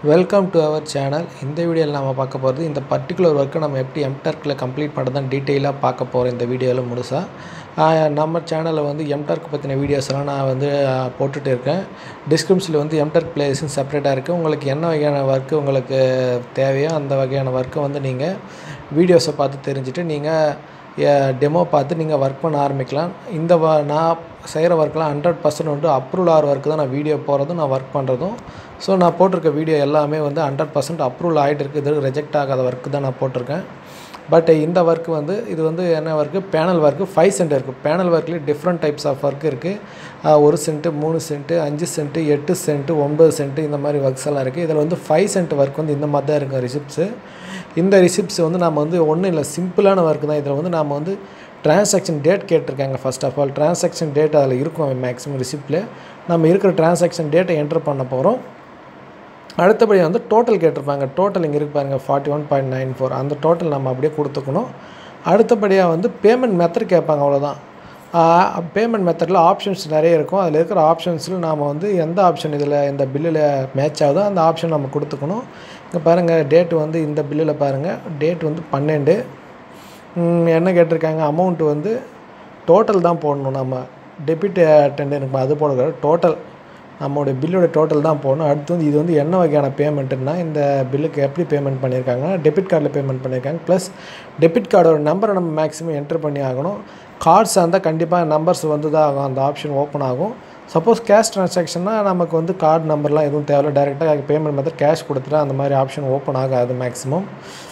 welcome to our channel இந்த வீடியோவில் நம்ம பார்க்க போகிறது இந்த பர்டிகுலர் ஒர்க்கை நம்ம எப்படி எம்டர்க்கில் கம்ப்ளீட் பண்ணுறதான் டீட்டெயிலாக பார்க்க போகிறோம் இந்த வீடியோவில் முழுசாக நம்ம சேனலில் வந்து எம்டர்க் பற்றின வீடியோஸ்லாம் நான் வந்து ஆஹ், போட்டுட்டு இருக்கேன் டிஸ்கிரிப்ஷனில் வந்து எம்டர்க் பிளேஸும் செப்பரேட்டாக இருக்குது உங்களுக்கு என்ன வகையான ஒர்க்கு உங்களுக்கு தேவையோ அந்த வகையான ஒர்க்கை வந்து நீங்கள் வீடியோஸை பார்த்து தெரிஞ்சுட்டு நீங்கள் டெமோ பார்த்து நீங்கள் ஒர்க் பண்ண ஆரம்பிக்கலாம் இந்த வ நான் செய்கிற ஒர்க்லாம் ஹண்ட்ரட் பர்சன்ட் வந்து அப்ரூவல் ஆகிற ஒர்க்கு தான் நான் வீடியோ போகிறதும் நான் ஒர்க் பண்ணுறதும் ஸோ நான் போட்டிருக்க வீடியோ எல்லாமே வந்து ஹண்ட்ரட் பர்சன்ட் அப்ரூவல் ஆகிட்டு இருக்குது இது ரிஜெக்ட் ஆகாத ஒர்க்கு தான் நான் போட்டிருக்கேன் பட் இந்த ஒர்க் வந்து இது வந்து என்ன work panel work five cent இருக்குது பேனல் ஒர்க்லேயே டிஃப்ரெண்ட் டைப்ஸ் ஆஃப் ஒர்க் இருக்குது ஒரு சென்ட்டு மூணு சென்ட்டு அஞ்சு சென்ட்டு எட்டு சென்ட்டு ஒன்பது சென்ட்டு இந்த மாதிரி ஒர்க்ஸ் எல்லாம் இருக்குது இதில் வந்து ஃபைவ் சென்ட் ஒர்க் வந்து இந்த மாதிரி தான் இருக்கும் ரிசிப்ட்ஸு இந்த ரிசிப்ட்ஸ் வந்து நம்ம வந்து ஒன்றும் இல்லை சிம்பிளான ஒர்க் தான் இதில் வந்து நம்ம வந்து டிரான்சாக்ஷன் டேட் கேட்டிருக்காங்க first of all transaction date அதில் இருக்கும் மேக்ஸிமம் ரிசிப்டில் நம்ம இருக்கிற டிரான்சாக்ஷன் டேட்டை என்டர் பண்ண போகிறோம் அடுத்தபடி வந்து டோட்டல் கேட்டிருப்பாங்க டோட்டல் இங்கே இருக்கு பாருங்க forty one point nine four அந்த டோட்டல் நம்ம அப்படியே கொடுத்துக்கணும் அடுத்தபடியாக வந்து பேமெண்ட் மெத்தட் கேட்பாங்க அவ்வளோதான் பேமெண்ட் மெத்தடில் ஆப்ஷன்ஸ் நிறைய இருக்கும் அதில் இருக்கிற ஆப்ஷன்ஸில் நாம் வந்து எந்த ஆப்ஷன் இதில் இந்த பில்லில் மேட்ச் ஆகுதோ அந்த ஆப்ஷன் நம்ம கொடுத்துக்கணும் இங்கே பாருங்கள் டேட் வந்து இந்த பில்லில் பாருங்கள் டேட் வந்து பன்னெண்டு ம், என்ன கேட்டிருக்காங்க அமௌண்ட் வந்து டோட்டல் தான் போடணும் நம்ம டெபிட் டெண்டர் அது போடக்கூடாது டோட்டல் நம்மளுடைய பில்லோட டோட்டல் தான் போடணும் அடுத்து வந்து இது வந்து என்ன வகையான பேமெண்ட்டுன்னா இந்த பில்லுக்கு எப்படி பேமெண்ட் பண்ணியிருக்காங்க டெபிட் கார்டில் பேமெண்ட் பண்ணியிருக்காங்க ப்ளஸ் டெபிட் கார்டோட நம்பரை நம்ம மேக்ஸிமம் என்டர் பண்ணி ஆகணும் கார்ட்ஸ் இருந்தால் கண்டிப்பாக நம்பர்ஸ் வந்து தான் ஆகும் அந்த ஆப்ஷன் ஓப்பன் ஆகும் சப்போஸ் கேஷ் ட்ரான்சாக்ஷன்னா நமக்கு வந்து கார்டு நம்பர்லாம் எதுவும் தேவையில்ல டேரெக்டாக பேமெண்ட் மெத்தட் கேஷ் கொடுத்துட்டா அந்த மாதிரி ஆப்ஷன் ஓப்பன் ஆகாது மேக்ஸிமம்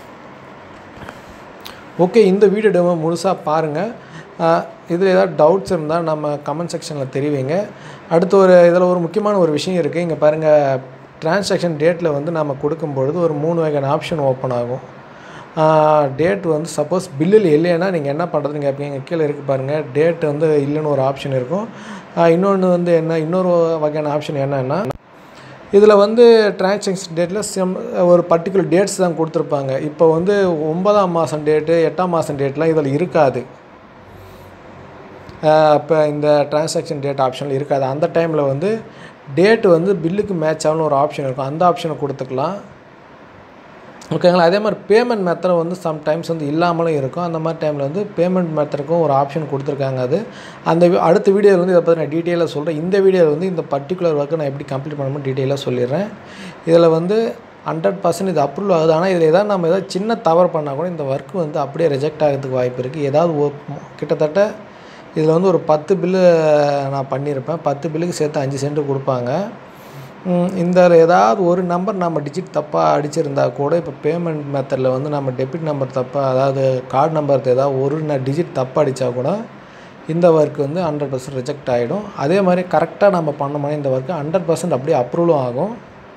ஓகே இந்த வீடியோ டெமோ முழுசாக பாருங்கள் இதில் ஏதாவது டவுட்ஸ் இருந்தால் நம்ம கமெண்ட் செக்ஷனில் தெரிவிங்க அடுத்து ஒரு இதில் ஒரு முக்கியமான ஒரு விஷயம் இருக்குது இங்கே பாருங்கள் டிரான்சாக்ஷன் டேட்டில் வந்து நம்ம கொடுக்கும்பொழுது ஒரு மூணு வகையான ஆப்ஷன் ஓப்பன் ஆகும் டேட் வந்து சப்போஸ் பில்லில் இல்லைன்னா நீங்கள் என்ன பண்ணுறதுன்னு கேட்பீங்க கீழே இருக்குது பாருங்கள் டேட் வந்து இல்லைன்னு ஒரு ஆப்ஷன் இருக்கும் இன்னொன்று வந்து என்ன இன்னொரு வகையான ஆப்ஷன் என்னன்னா இதில் வந்து டிரான்சாக்ஷன் டேட்டில் சிம் ஒரு பர்டிகுலர் டேட்ஸ் தான் கொடுத்துருப்பாங்க இப்போ வந்து ஒன்பதாம் மாதம் டேட்டு எட்டாம் மாதம் டேட்லாம் இதில் இருக்காது இப்போ இந்த டிரான்சாக்ஷன் டேட் ஆப்ஷனில் இருக்காது அந்த டைமில் வந்து டேட்டு வந்து பில்லுக்கு மேட்ச் ஆகணும் ஒரு ஆப்ஷன் இருக்கும் அந்த ஆப்ஷனை கொடுத்துக்கலாம் ஓகேங்களா அதே மாதிரி பேமெண்ட் மெத்தட் வந்து சம்டைம்ஸ் வந்து இல்லாமலும் இருக்கும் அந்த மாதிரி டைமில் வந்து பேமெண்ட் மெத்தடுக்கும் ஒரு ஆப்ஷன் கொடுத்துருக்காங்க அது அந்த வி- அடுத்த வீடியோவில் வந்து இதை பற்றி நான் டீட்டெயிலாக சொல்கிறேன் இந்த வீடியோவில் வந்து இந்த பர்டிகுலர் ஒர்க்கை நான் எப்படி கம்ப்ளீட் பண்ணணும்னு டீட்டெயிலாக சொல்லிடுறேன் இதில் வந்து ஹண்ட்ரட் பர்சன்ட் இது அப்ரூவல் ஆகுது ஆனால் இதில் ஏதாவது நம்ம ஏதாவது சின்ன தவறு பண்ணால் கூட இந்த ஒர்க் வந்து அப்படியே ரிஜெக்ட் ஆகிறதுக்கு வாய்ப்பு இருக்குது ஏதாவது ஒரு- கிட்டத்தட்ட இதில் வந்து ஒரு பத்து பில்லு நான் பண்ணியிருப்பேன் பத்து பில்லுக்கு சேர்த்து அஞ்சு சென்ட் கொடுப்பாங்க ம், இந்த ஏதாவது ஒரு நம்பர் நம்ம டிஜிட் தப்பாக அடிச்சிருந்தா கூட இப்போ பேமெண்ட் மெத்தடில் வந்து நம்ம டெபிட் நம்பர் தப்பாக அதாவது கார்டு நம்பர் ஏதாவது ஒரு டிஜிட் தப்பாக அடித்தா கூட இந்த ஒர்க் வந்து ஹண்ட்ரட் பர்சன்ட் ரிஜெக்ட் ஆகிடும் அதே மாதிரி கரெக்டாக நம்ம பண்ணோம்னா இந்த ஒர்க்கு ஹண்ட்ரட் பர்சன்ட் அப்படியே அப்ரூவலும் ஆகும்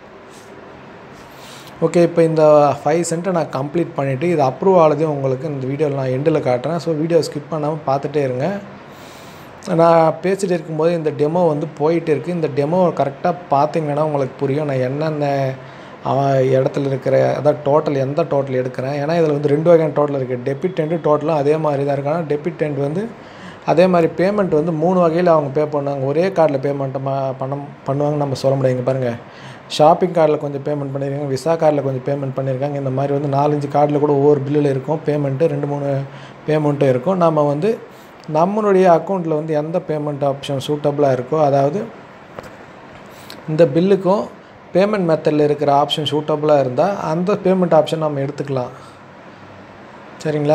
ஓகே இப்போ இந்த ஃபைவ் சென்ட்டை நான் கம்ப்ளீட் பண்ணிவிட்டு இது அப்ரூவ் ஆனதையும் உங்களுக்கு இந்த வீடியோவில் நான் எண்டில் காட்டுறேன் ஸோ வீடியோ ஸ்கிப் பண்ணாமல் பார்த்துட்டே இருங்க நான் பேசிட்டு இருக்கும்போது இந்த டெமோ வந்து போயிட்டு இருக்குது இந்த டெமோ கரெக்டாக பார்த்தீங்கன்னா உங்களுக்கு புரியும் நான் என்னென்ன அவன் இடத்துல இருக்கிற அதான் டோட்டல் எந்த டோட்டல் எடுக்கிறேன் ஏன்னா இதில் வந்து ரெண்டு வகையான டோட்டல் இருக்குது டெபிட் டென்ட்டு டோட்டலும் அதே மாதிரி தான் இருக்கு ஆனால் டெபிட் டென்ட் வந்து அதே மாதிரி பேமெண்ட் வந்து மூணு வகையில் அவங்க பே பண்ணுவாங்க ஒரே கார்டில் பேமெண்ட் பண்ண பண்ணுவாங்கன்னு நம்ம சொல்ல முடியாது இங்கே பாருங்கள் ஷாப்பிங் கார்டில் கொஞ்சம் பேமெண்ட் பண்ணியிருக்காங்க விசா கார்டில் கொஞ்சம் பேமெண்ட் பண்ணியிருக்காங்க இந்த மாதிரி வந்து நாலஞ்சு கார்டில் கூட ஒவ்வொரு பில்லில் இருக்கும் பேமெண்ட்டு ரெண்டு மூணு பேமெண்ட்டும் இருக்கும் நம்ம வந்து நம்மளுடைய அக்கௌண்ட்டில் வந்து எந்த பேமெண்ட் ஆப்ஷன் சூட்டபுளாக இருக்கோ அதாவது இந்த பில்லுக்கும் பேமெண்ட் மெத்தடில் இருக்கிற ஆப்ஷன் சூட்டபுளாக இருந்தால் அந்த பேமெண்ட் ஆப்ஷன் நம்ம எடுத்துக்கலாம் சரிங்களா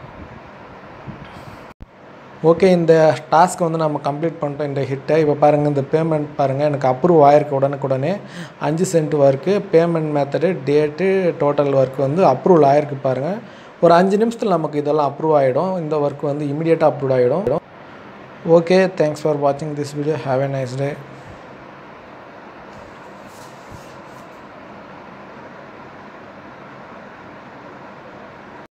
ஓகே இந்த டாஸ்க் வந்து நம்ம கம்ப்ளீட் பண்ணிட்டோம் இந்த ஹிட்டை இப்போ பாருங்கள் இந்த பேமெண்ட் பாருங்கள் எனக்கு அப்ரூவ் ஆயிருக்கு உடனுக்குடனே அஞ்சு cent work payment method date total work வந்து அப்ரூவல் ஆயிருக்கு பாருங்கள் ஒரு அஞ்சு நிமிஷத்தில் நமக்கு இதெல்லாம் அப்ரூவ் ஆகிடும் இந்த ஒர்க் வந்து இமிடியேட்டாக அப்ரூவ் ஆகிடும் ஓகே தேங்க்ஸ் ஃபார் வாட்சிங் this video have a nice day